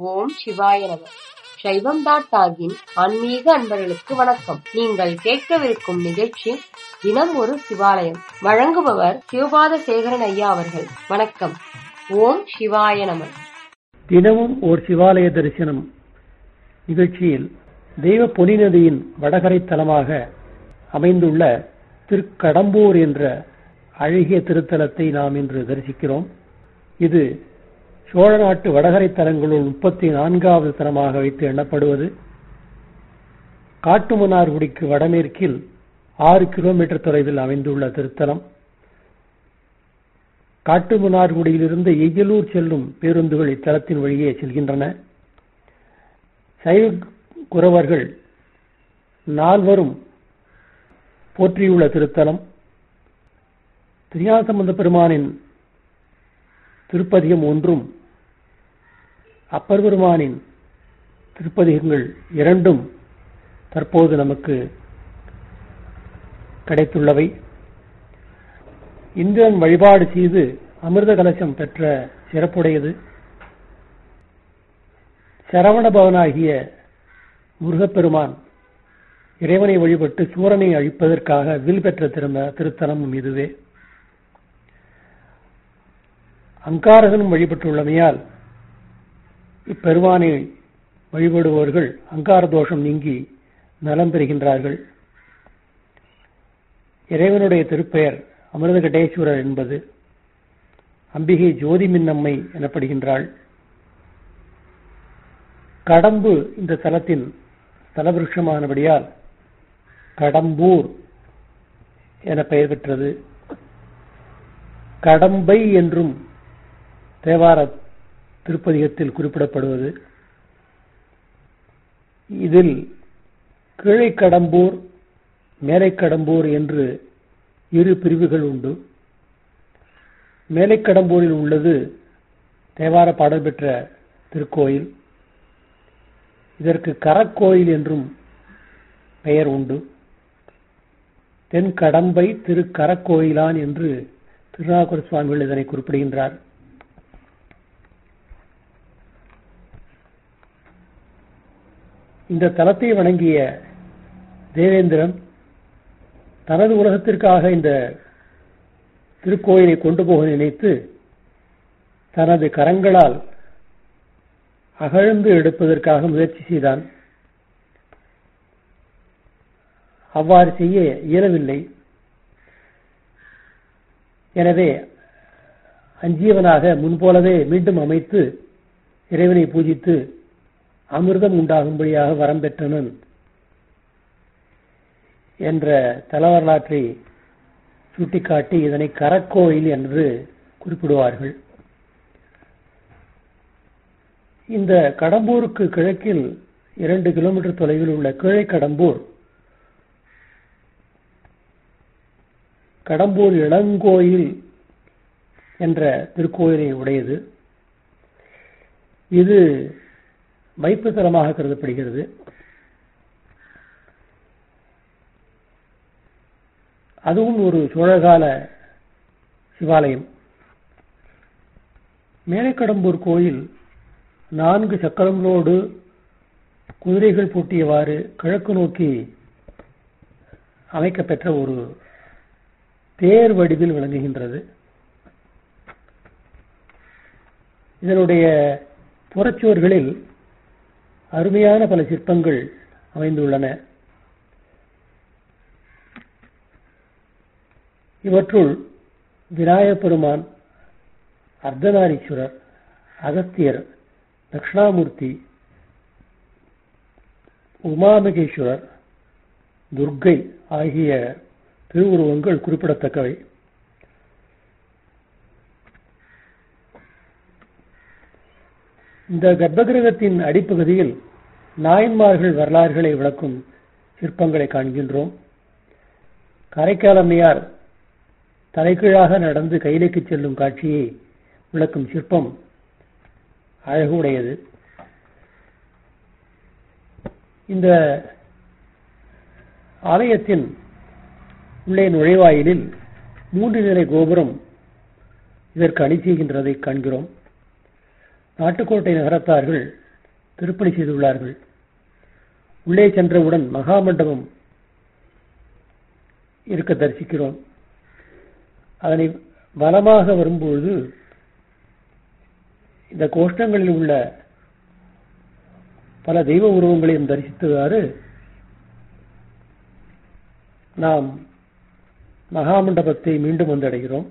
ஓம் சிவாய நம சைவம் டாட் டாகின் ஆன்மீக அன்பர்களுக்கு வணக்கம் நீங்கள் கேட்கவிருக்கும் நிகழ்ச்சி தினம் ஒரு சிவாலயம் வழங்குபவர் சிவபாத சேகரன் ஐயா அவர்கள் வணக்கம் ஓம் சிவாய நம தினமும் ஓர் சிவாலய தரிசனம் நிகழ்ச்சியில் தெய்வ பொலி நதியின் வடகரை தலமாக அமைந்துள்ள திருக்கடம்பூர் என்ற அழகிய திருத்தலத்தை நாம் இன்று தரிசிக்கிறோம் இது சோழ நாட்டு வடகரை தலங்களுள் முப்பத்தி நான்காவது தலமாக வைத்து எண்ணப்படுவது காட்டுமன்னார்குடிக்கு வடமேற்கில் ஆறு கிலோமீட்டர் தொலைவில் அமைந்துள்ள திருத்தலம் காட்டுமன்னார்குடியிலிருந்து எய்யலூர் செல்லும் பேருந்துகள் இத்தலத்தின் வழியே செல்கின்றன சைவ குறவர்கள் நால்வரும் போற்றியுள்ள திருத்தலம் திரியாசம்பந்த பெருமானின் திருப்பதிகம் ஒன்றும் அப்பர் பெருமானின் திருப்பதிகங்கள் இரண்டும் தற்போது நமக்கு கிடைத்துள்ளவை இந்திரன் வழிபாடு செய்து அமிர்த கலசம் பெற்ற சிறப்புடையது சரவணபவனாகிய முருகப்பெருமான் இறைவனை வழிபட்டு சூரனை அழிப்பதற்காக வில் பெற்ற திரும்ப திருத்தலமும் இதுவே அங்காரகனும் வழிபட்டுள்ளமையால் இப்பெருமானை வழிபடுபவர்கள் அங்கார தோஷம் நீங்கி நலம் பெறுகின்றார்கள் இறைவனுடைய திருப்பெயர் அமிர்தகடேஸ்வரர் என்பது அம்பிகை ஜோதி மின்னம்மை எனப்படுகின்றாள் கடம்பு இந்த தலத்தின் தலவிருஷமானபடியால் கடம்பூர் என பெயர் பெற்றது கடம்பை என்றும் தேவார திருப்பதிகத்தில் குறிப்பிடப்படுவது இதில் கீழை கடம்பூர் மேலை கடம்பூர் என்று இரு பிரிவுகள் உண்டு மேலை கடம்பூரில் உள்ளது தேவார பாடல் பெற்ற திருக்கோயில் இதற்கு கரக்கோயில் என்றும் பெயர் உண்டு தென் கடம்பை திரு கரக்கோயிலான் என்று திருநாகூர சுவாமிகள் இதனை குறிப்பிடுகின்றார் இந்த தலத்தை வணங்கிய தேவேந்திரன் தனது உலகத்திற்காக இந்த திருக்கோயிலை கொண்டு போக நினைத்து தனது கரங்களால் அகழ்ந்து எடுப்பதற்காக முயற்சி செய்தான் அவ்வாறு செய்ய இயலவில்லை எனவே அஞ்சியவனாக முன்போலவே மீண்டும் அமைத்து இறைவனை பூஜித்து அமிர்தம் உண்டாகும்படியாக வரம் பெற்றனன் என்ற தல வரலாற்றை சுட்டிக்காட்டி இதனை கரக்கோயில் என்று குறிப்பிடுவார்கள் இந்த கடம்பூருக்கு கிழக்கில் இரண்டு கிலோமீட்டர் தொலைவில் உள்ள கீழே கடம்பூர் கடம்பூர் இளங்கோயில் என்ற திருக்கோயிலை உடையது இது வைப்பு தலமாக கருதப்படுகிறது அதுவும் ஒரு சோழகால சிவாலயம் மேலைக்கடம்பூர் கோயில் நான்கு சக்கரங்களோடு குதிரைகள் பூட்டியவாறு கிழக்கு நோக்கி அமைக்கப்பெற்ற ஒரு தேர் வடிவில் விளங்குகின்றது இதனுடைய புறச்சுவர்களில் அருமையான பல சிற்பங்கள் அமைந்துள்ளன இவற்றுள் விநாயகப் பெருமான் அர்த்தநாரீஸ்வரர் அகஸ்தியர் தட்சிணாமூர்த்தி உமாமகேஸ்வரர் துர்க்கை ஆகிய திருவுருவங்கள் குறிப்பிடத்தக்கவை இந்த கர்ப்பகிரகத்தின் அடிப்பகுதியில் நாயன்மார்கள் வரலாறுகளை விளக்கும் சிற்பங்களை காண்கின்றோம் கரைக்காலம்மையார் தலைகீழாக நடந்து கைலைக்கு செல்லும் காட்சியை விளக்கும் சிற்பம் அழகு உடையது இந்த ஆலயத்தின் உள்ளே நுழைவாயிலில் மூன்று நிலை கோபுரம் இதற்கு அணி செய்கின்றதை காண்கிறோம் நாட்டுக்கோட்டை நகரத்தார்கள் திருப்பணி செய்துள்ளார்கள் உள்ளே சென்றவுடன் மகாமண்டபம் இருக்க தரிசிக்கிறோம் அதனை வலமாக வரும்பொழுது இந்த கோஷ்டங்களில் உள்ள பல தெய்வ உருவங்களையும் தரிசித்தவாறு நாம் மகாமண்டபத்தை மீண்டும் வந்தடைகிறோம்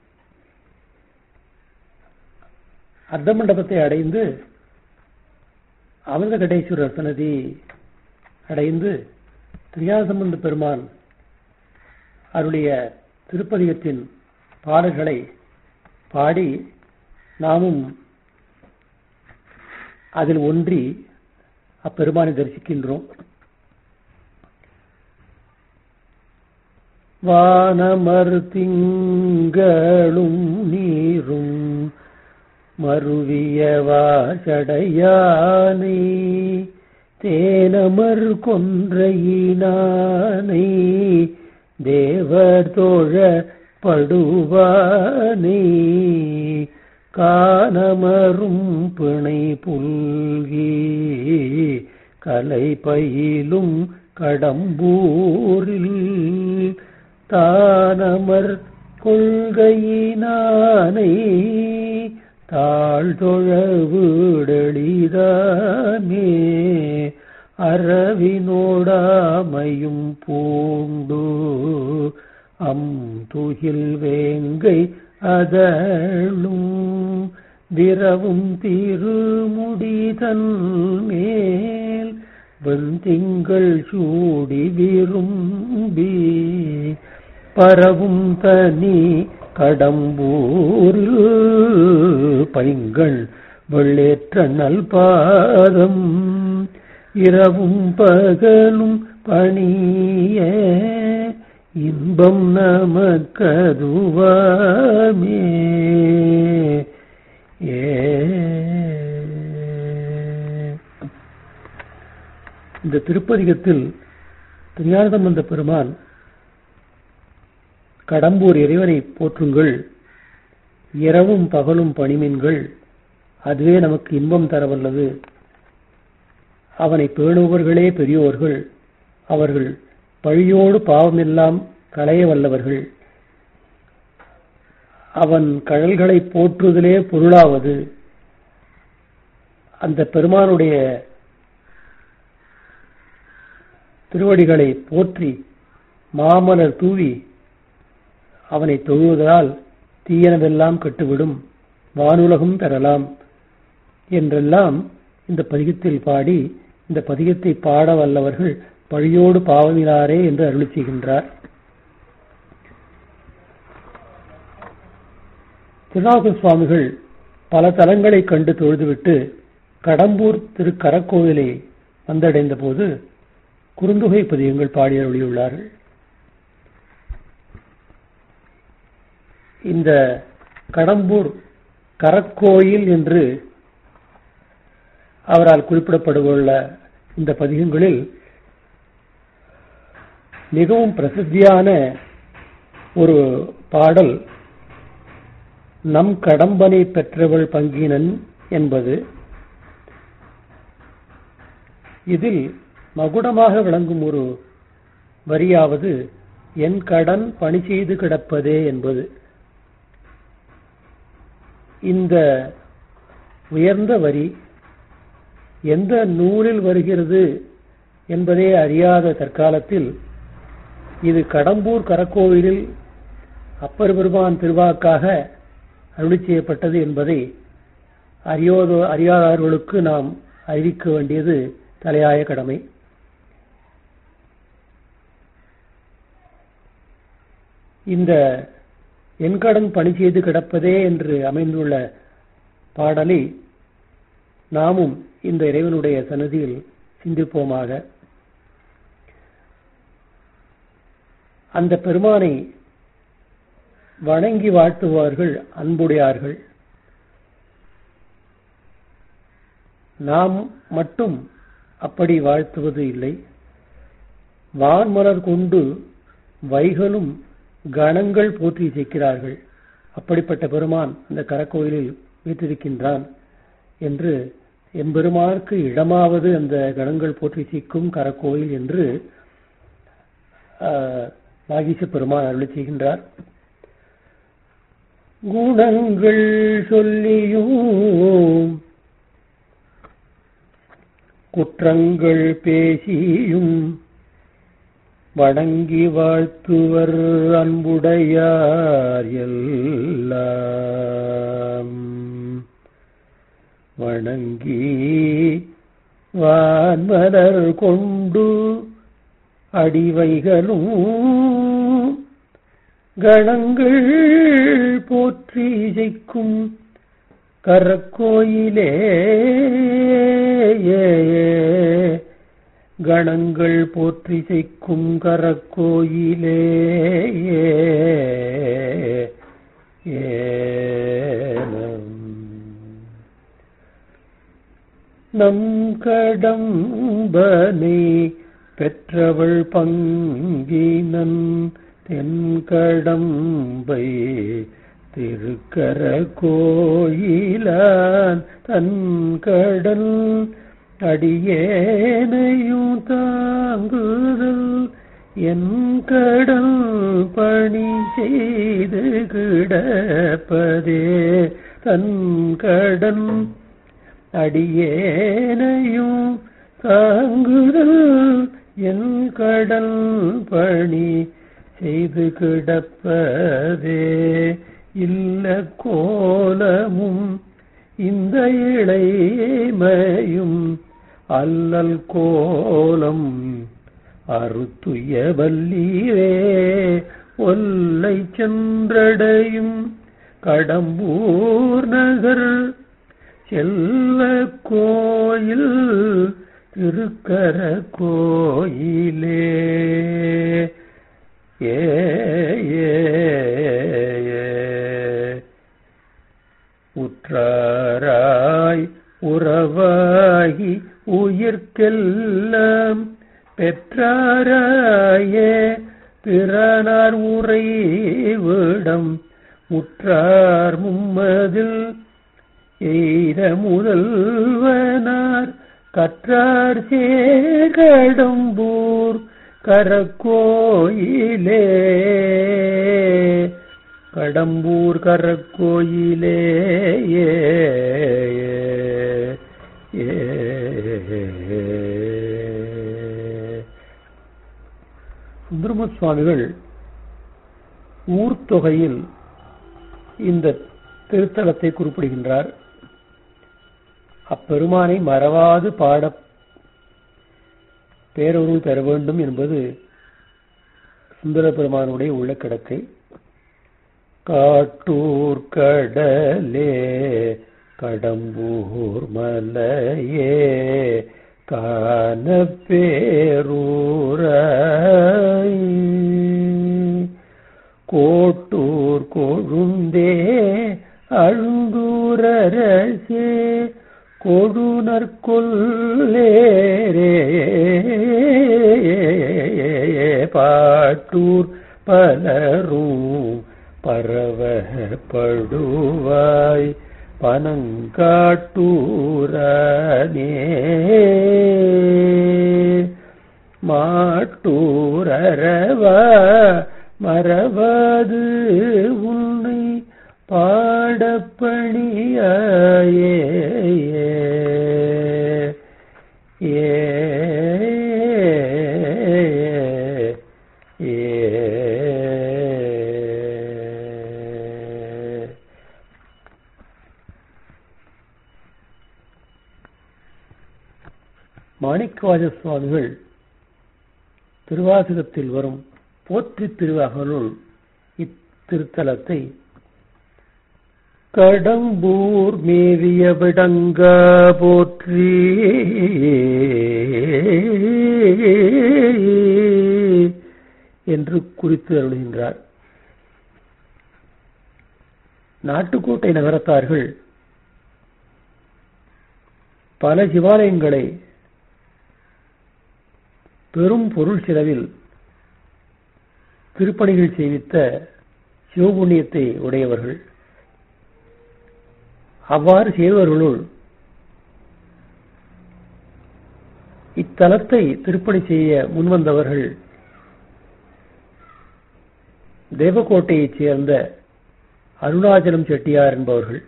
அர்த்த மண்டபத்தை அடைந்து அமிர்த கடேஸ்வரர் சன்னதி அடைந்து திரியாசம்பந்த பெருமான் அவருடைய திருப்பதிகத்தின் பாடல்களை பாடி நாமும் அதில் ஒன்றி அப்பெருமானை தரிசிக்கின்றோம் வானமர் திங்களும் நீரும் மருவிய வாசடையானை தேனமர் கொன்றையினானை தேவர் தோழ படுவானே காணமரும் பிணை புல்கி கலை பயிலும் கடம்பூரில் தானமர் கொள்கையினானை தாழ்தொழ வீடளிதானே அரவினோடாமையும் பூண்டு அம் துகில் வேங்கை அதழும் விரவும் திருமுடிதன் மேல் வெண்திங்கள் சூடி விரும்பி பரவும் தனி கடம்பூரில் பைங்கள் வெள்ளேற்ற நல்பாதம் இரவும் பகலும் பணிய இன்பம் நமக்கதுவாமே ஏ இந்த திருப்பதிகத்தில் திருஞானசம்பந்த பெருமான் கடம்பூர் இறைவனை போற்றுங்கள் இரவும் பகலும் பணிமீன்கள் அதுவே நமக்கு இன்பம் தரவல்லது அவனை பேணுபவர்களே பெரியோர்கள் அவர்கள் பழியோடு பாவமெல்லாம் களைய வல்லவர்கள் அவன் கடல்களை போற்றுதலே பொருளாவது அந்த பெருமானுடைய திருவடிகளை போற்றி மாமலர் தூவி அவனை தொழுவதால் தீயனவெல்லாம் கட்டுவிடும் வானுலகம் பெறலாம் என்றெல்லாம் இந்த பதிகத்தில் பாடி இந்த பதிகத்தை பாட வல்லவர்கள் பழியோடு பாவமிலாரே என்று அருளி செய்கின்றார் திருநாக சுவாமிகள் பல தலங்களை கண்டு தொழுதுவிட்டு கடம்பூர் திரு கரக்கோவிலை வந்தடைந்த போது குறுந்தொகை பதியங்கள் பாடி அருளியுள்ளார்கள் இந்த கடம்பூர் கரக்கோயில் என்று அவரால் குறிப்பிடப்படுள்ள இந்த பதிகங்களில் மிகவும் பிரசித்தியான ஒரு பாடல் நம் கடம்பனை பெற்றவள் பங்கினன் என்பது இதில் மகுடமாக விளங்கும் ஒரு வரியாவது என் கடன் பணி செய்து கிடப்பதே என்பது இந்த உயர்ந்த வரி எந்த நூலில் வருகிறது என்பதே அறியாத தற்காலத்தில் இது கடம்பூர் கரக்கோவிலில் அப்பர் பெருமான் திருவாக்காக அருளி செய்யப்பட்டது என்பதை அறியோதோ அறியாதவர்களுக்கு நாம் அறிவிக்க வேண்டியது தலையாய கடமை இந்த என்கடன் பணி செய்து கிடப்பதே என்று அமைந்துள்ள பாடலை நாமும் இந்த இறைவனுடைய சன்னதியில் சிந்திப்போமாக அந்த பெருமானை வணங்கி வாழ்த்துவார்கள் அன்புடையார்கள் நாம் மட்டும் அப்படி வாழ்த்துவது இல்லை வான்மலர் கொண்டு வைகளும் கணங்கள் போற்றி சேர்க்கிறார்கள் அப்படிப்பட்ட பெருமான் அந்த கரக்கோயிலில் வீற்றிருக்கின்றான் என்று எம்பெருமானுக்கு இடமாவது அந்த கணங்கள் போற்றி சிக்கும் கரக்கோயில் என்று நாகீச பெருமான் அருளி செய்கின்றார் குணங்கள் சொல்லியும் குற்றங்கள் பேசியும் வணங்கி வாழ்த்துவர் அன்புடையார் எல்லாம் வணங்கி வான்மலர் கொண்டு அடிவைகளும் கணங்கள் போற்றி இசைக்கும் கரக்கோயிலே கணங்கள் போற்றி செய்க்கும் கரக்கோயிலே நம் கடம்பனை பெற்றவள் பங்கினன் தென்கடம்பை திருக்கர கோயிலான் தன் கடல் அடியேனையும் தாங்குதல் என் கடல் பணி செய்து கிடப்பதே தன் கடன் அடியேனையும் தாங்குதல் என் கடல் பணி செய்து கிடப்பதே இல்ல கோலமும் இந்த இளைமையும் அல்லல் கோலம் அறுத்துய வல்லீரே ஒல்லை சென்றடையும் கடம்பூர் நகர் செல்வ கோயில் திருக்கர கோயிலே ஏ உற்றாராய் உறவாகி உயிர்க்கெல்லாம் பெற்றாராயே பிறனார் உறைவிடம் முற்றார் மும்மதில் எய்த முதல்வனார் கற்றார் சேகடம்பூர் கரக்கோயிலே கடம்பூர் கரக்கோயிலே ஏ சுந்தரம சுவாமிகள் ஊர்த்தொகையில் இந்த திருத்தலத்தை குறிப்பிடுகின்றார் அப்பெருமானை மறவாது பாட பேரொருள் பெற வேண்டும் என்பது சுந்தர பெருமானுடைய உள்ள கிடக்கை காட்டூர் கடலே கடம்பூர் மலையே காண பேரூராய் கோட்டூர் கொழுந்தே அழுந்தூரரசே கொடுநற் கொல்லேரே பாட்டூர் பலரும் பரவப்படுவாய் பனங்காட்டூரனே மாட்டூரவா மறவாது உன்னை பாடப்பணியாயே ஏ மாணிக்கவாஜ சுவாமிகள் திருவாசகத்தில் வரும் போற்றி திருவகனுள் இத்திருத்தலத்தை கடம்பூர் மேவிய விடங்க போற்றி என்று குறித்து அருளுகின்றார் நாட்டுக்கோட்டை நகரத்தார்கள் பல சிவாலயங்களை பெரும் பொருள் செலவில் திருப்பணிகள் செய்வித்த சிவபுண்ணியத்தை உடையவர்கள் அவ்வாறு செய்தவர்களுள் இத்தலத்தை திருப்பணி செய்ய முன்வந்தவர்கள் தேவக்கோட்டையைச் சேர்ந்த அருணாச்சலம் செட்டியார் என்பவர்கள்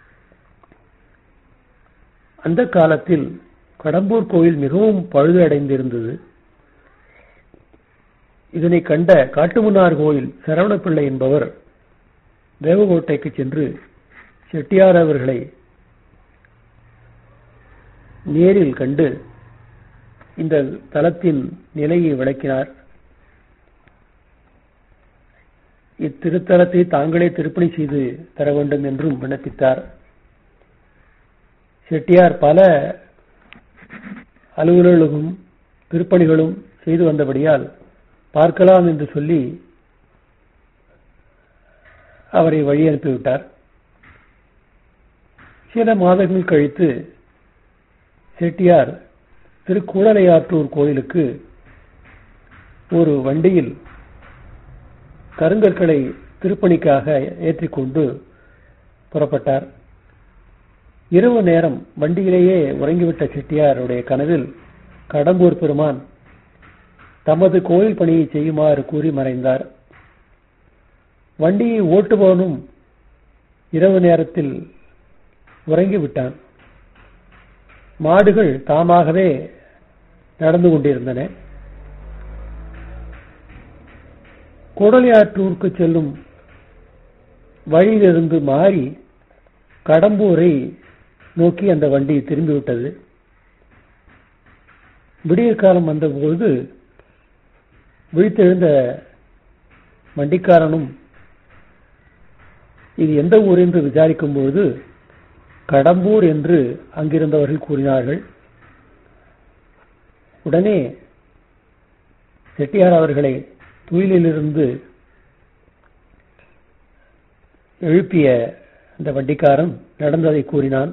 அந்த காலத்தில் கடம்பூர் கோயில் மிகவும் பழுது அடைந்திருந்தது இதனை கண்ட காட்டுமன்னார் கோயில் சரவணப்பிள்ளை என்பவர் தேவகோட்டைக்கு சென்று செட்டியார் அவர்களை நேரில் கண்டு இந்த தலத்தின் நிலையை விளக்கினார் இத்திருத்தலத்தை தாங்களே திருப்பணி செய்து தர வேண்டும் என்றும் விண்ணப்பித்தார் செட்டியார் பல அலுவலர்களும் திருப்பணிகளும் செய்து வந்தபடியால் பார்க்கலாம் என்று சொல்லி அவரை வழி அனுப்பிவிட்டார் சில மாதங்கள் கழித்து செட்டியார் திருக்கூடலையாற்றூர் கோயிலுக்கு ஒரு வண்டியில் கருங்கற்களை திருப்பணிக்காக ஏற்றிக்கொண்டு புறப்பட்டார் இரவு நேரம் வண்டியிலேயே உறங்கிவிட்ட செட்டியாருடைய கனவில் கடம்பூர் பெருமான் தமது கோயில் பணியை செய்யுமாறு கூறி மறைந்தார் வண்டியை ஓட்டுபவனும் இரவு நேரத்தில் உறங்கிவிட்டான் மாடுகள் தாமாகவே நடந்து கொண்டிருந்தன குடலியாற்றூருக்கு செல்லும் வழியிலிருந்து மாறி கடம்பூரை நோக்கி அந்த வண்டி திரும்பிவிட்டது விடியற் காலம் வந்தபோது விழித்தெழுந்த வண்டிக்காரனும் இது எந்த ஊர் என்று விசாரிக்கும் பொழுது கடம்பூர் என்று அங்கிருந்தவர்கள் கூறினார்கள் உடனே செட்டியார் அவர்களை துயிலிலிருந்து எழுப்பிய அந்த வண்டிக்காரன் நடந்ததை கூறினான்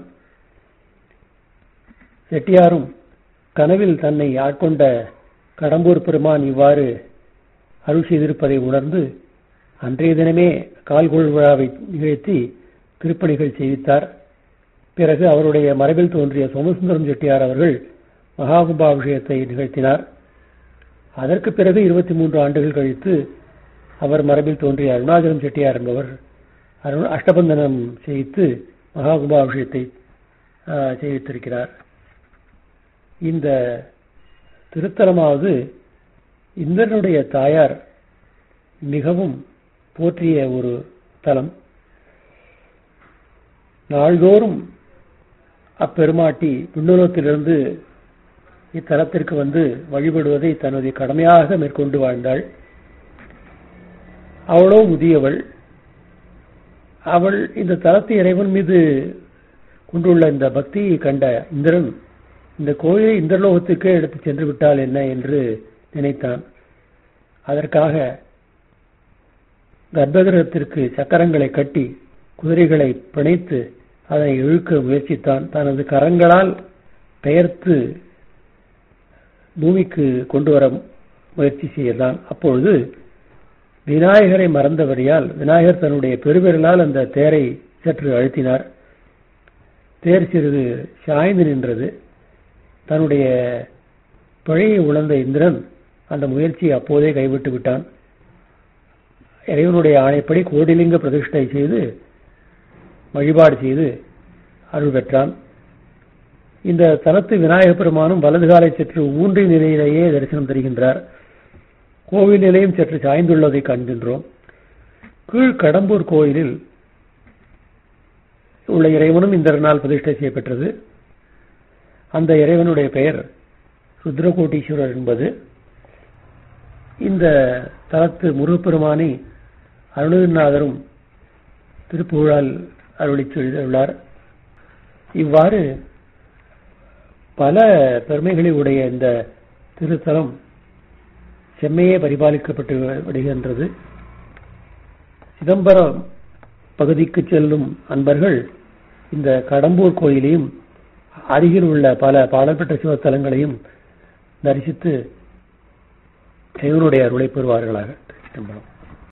செட்டியாரும் கனவில் தன்னை ஆட்கொண்ட கடம்பூர் பெருமான் இவ்வாறு அருள் செய்திருப்பதை உணர்ந்து அன்றைய தினமே கால்கோள் விழாவை நிகழ்த்தி திருப்பணிகள் செய்வித்தார் பிறகு அவருடைய மரபில் தோன்றிய சோமசுந்தரம் செட்டியார் அவர்கள் மகாகும்பாபிஷேகத்தை நிகழ்த்தினார் அதற்கு பிறகு இருபத்தி மூன்று ஆண்டுகள் கழித்து அவர் மரபில் தோன்றிய அருணாச்சலம் செட்டியார் என்பவர் அருண் அஷ்டபந்தனம் செய்து மகாகும்பாபிஷேகத்தை செய்வித்திருக்கிறார் இந்த திருத்தலமாவது இந்திரனுடைய தாயார் மிகவும் போற்றிய ஒரு தலம் நாள்தோறும் அப்பெருமாட்டி விண்ணுலகத்திலிருந்து இத்தலத்திற்கு வந்து வழிபடுவதை தனது கடமையாக மேற்கொண்டு வாழ்ந்தாள் அவளோ முதியவள் அவள் இந்த தலத்து இறைவன் மீது கொண்டுள்ள இந்த பக்தியை கண்ட இந்திரன் இந்த கோயிலை இந்திரலோகத்துக்கே எடுத்து சென்று விட்டால் என்ன என்று நினைத்தான் அதற்காக கர்ப்பகிரகத்திற்கு சக்கரங்களை கட்டி குதிரைகளை பிணைத்து அதனை இழுக்க முயற்சித்தான் தனது கரங்களால் பெயர்த்து பூமிக்கு கொண்டு வர முயற்சி செய்தான் அப்பொழுது விநாயகரை மறந்தபடியால் விநாயகர் தன்னுடைய பெருவிரலால் அந்த தேரை சற்று அழுத்தினார் தேர் சிறிது சாய்ந்து நின்றது தன்னுடைய பழையை உணர்ந்த இந்திரன் அந்த முயற்சியை அப்போதே கைவிட்டு விட்டான் இறைவனுடைய ஆணைப்படி கோடிலிங்க பிரதிஷ்டை செய்து வழிபாடு செய்து அருள் பெற்றான் இந்த தலத்து விநாயகப் பெருமானும் வலது காலை சற்று ஊன்றிய நிலையிலேயே தரிசனம் தருகின்றார் கோவில் நிலையம் சற்று சாய்ந்துள்ளதை காண்கின்றோம் கீழ் கடம்பூர் கோயிலில் உள்ள இறைவனும் இந்த நாள் பிரதிஷ்டை செய்யப்பெற்றது அந்த இறைவனுடைய பெயர் ருத்ரகோட்டீஸ்வரர் என்பது இந்த தலத்து முருகப்பெருமானை அருணகிரிநாதரும் திருப்புகழால் அருளி செய்துள்ளார் இவ்வாறு பல பெருமைகளை உடைய இந்த திருத்தலம் செம்மையே பரிபாலிக்கப்பட்டு விடுகின்றது சிதம்பரம் பகுதிக்கு செல்லும் அன்பர்கள் இந்த கடம்பூர் கோயிலையும் அருகில் உள்ள பல பாடல்பெற்ற சிவத்தலங்களையும் தரிசித்து சிவனுடைய அருளை பெறுவார்களாக சிதம்பரம்